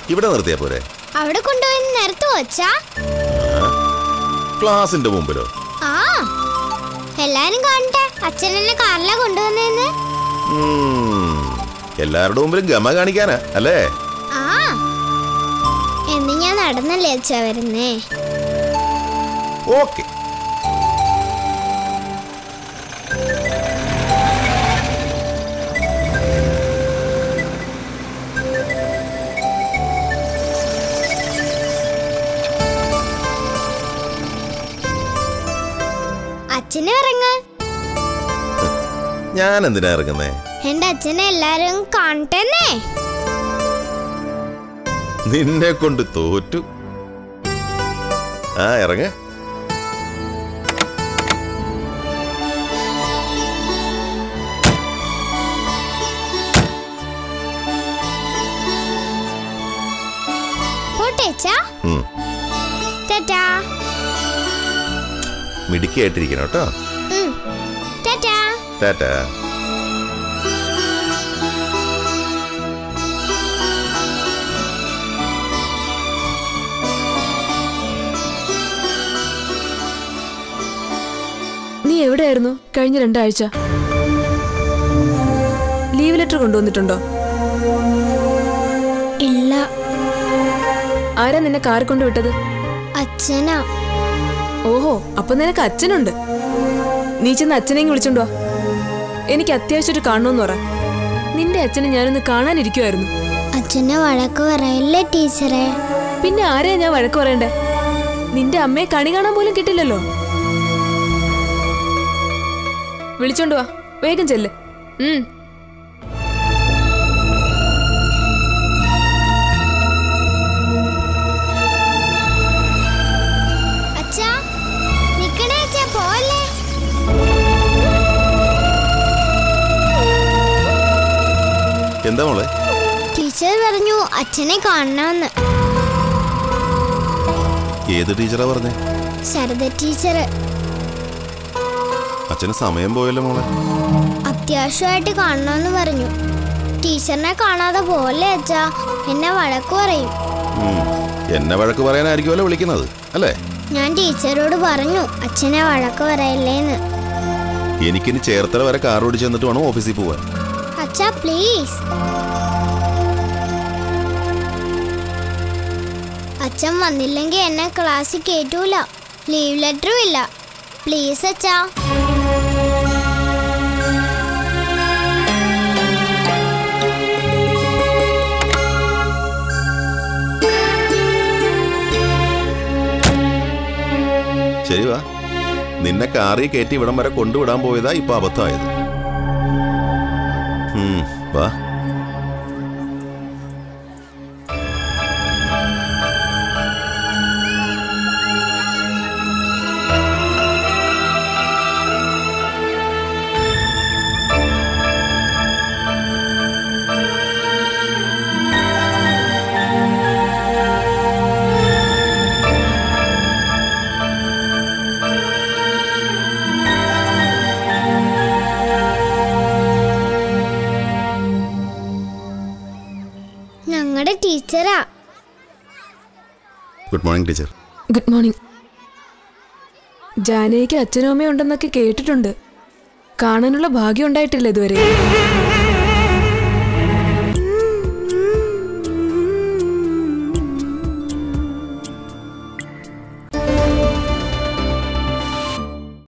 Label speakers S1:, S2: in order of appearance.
S1: ഇവിടെ നിർത്തിയാ പോരെ
S2: അവിടെ കൊണ്ടുപോയി നിരത്തു വച്ചാ
S1: ക്ലാസിന്റെ മുമ്പിലോ
S2: ആ എല്ലാരും കാണട്ടെ അച്ഛൻ എന്നെ കാറിലാ കൊണ്ടുവന്നേന്ന്
S1: ഉം, എല്ലാവരുടെ മുമ്പിലും ഗമ കാണിക്കാനാ അല്ലേ
S2: ആ എന്ന് ഞാൻ നടന്നല്ലേ അച്ഛാ വരുന്നേ
S1: ഓക്കെ
S2: അച്ഛനും ഇറങ്ങ്
S1: ഞാൻ എന്തിനാ ഇറങ്ങുന്നേ
S2: എന്റെ അച്ഛനെ എല്ലാരും കാണട്ടെന്നേ
S1: നിന്നെ കൊണ്ട് തോറ്റു ആ ഇറങ്ങ
S2: പോട്ടെ അച്ഛാ
S1: ഉം,
S2: ടാറ്റാ
S1: മിടുക്കിയായിട്ടിരിക്കണം കേട്ടോ
S2: ഉം. ടാറ്റാ
S1: ടാറ്റാ
S3: നീ എവിടെയായിരുന്നു കഴിഞ്ഞ രണ്ടാഴ്ച ലീവ് ലെറ്റർ കൊണ്ടുവന്നിട്ടുണ്ടോ
S2: ഇല്ല
S3: ആരാ നിന്നെ കാർ കൊണ്ട് വിട്ടത്
S2: അച്ഛനാ
S3: ഓഹോ അപ്പൊ നിനക്ക് അച്ഛനുണ്ട് നീ ചെന്ന് അച്ഛനെയും വിളിച്ചോണ്ടോ എനിക്ക് അത്യാവശ്യമായിട്ട് കാണണമെന്ന് പറ നിന്റെ അച്ഛനെ ഞാനൊന്ന് കാണാനിരിക്കുമായിരുന്നു
S2: അച്ഛനെ വഴക്ക് പറയല്ലേ ടീച്ചറെ
S3: പിന്നെ ആരെയാ ഞാൻ വഴക്ക് പറയണ്ടേ നിന്റെ അമ്മയെ കണി കാണാൻ പോലും കിട്ടില്ലല്ലോ വിളിച്ചോണ്ട് വാ വേഗം ചെല്ല് ഉം
S2: അച്ഛാ നിക്കണേ അച്ഛാ പോലെ
S1: എന്താ മോളെ
S2: ടീച്ചർ പറഞ്ഞു അച്ഛനെ കാണണമെന്ന്
S1: ഏത് ടീച്ചറാ പറഞ്ഞേ
S2: ശരദ ടീച്ചർ
S1: അച്ഛന് സമയം പോയല്ലോ മോളെ
S2: അത്യാവശ്യമായിട്ട് കാണണമെന്ന് പറഞ്ഞു ടീച്ചറിനെ കാണാതെ പോലെ അച്ഛാ എന്നെ വഴക്ക് പറയും
S1: ഉം, എന്നെ വഴക്ക് പറയാനായിരിക്കുമല്ലോ വിളിക്കുന്നത് അല്ലേ
S2: ഞാൻ ടീച്ചറോട് പറഞ്ഞു അച്ഛനെ വഴക്ക് പറയല്ലേന്ന്
S1: എനിക്കിനി ചേർത്തല വരെ കാർ ഓടിച്ച് എന്നിട്ട് വേണം ഓഫീസിൽ പോവാൻ
S2: അച്ഛാ പ്ലീസ് അച്ഛൻ വന്നില്ലെങ്കിൽ എന്നെ ക്ലാസ്സിൽ കയറ്റൂല ലീവ് ലെറ്ററും ഇല്ല പ്ലീസ് അച്ഛാ
S1: ശരി വാ നിന്നെ കാറിൽ കയറ്റി ഇവിടം വരെ കൊണ്ടുവിടാൻ പോയതാ ഇപ്പൊ അബദ്ധമായത് ഉം, വാ
S2: ഞങ്ങളുടെ ടീച്ചറാ
S1: good morning teacher
S3: good morning ജാനകിക്ക് അച്ഛനും അമ്മയും ഉണ്ടെന്നൊക്കെ കേട്ടിട്ടുണ്ട് കാണാനുള്ള ഭാഗ്യം ഉണ്ടായിട്ടില്ല ഇതുവരെ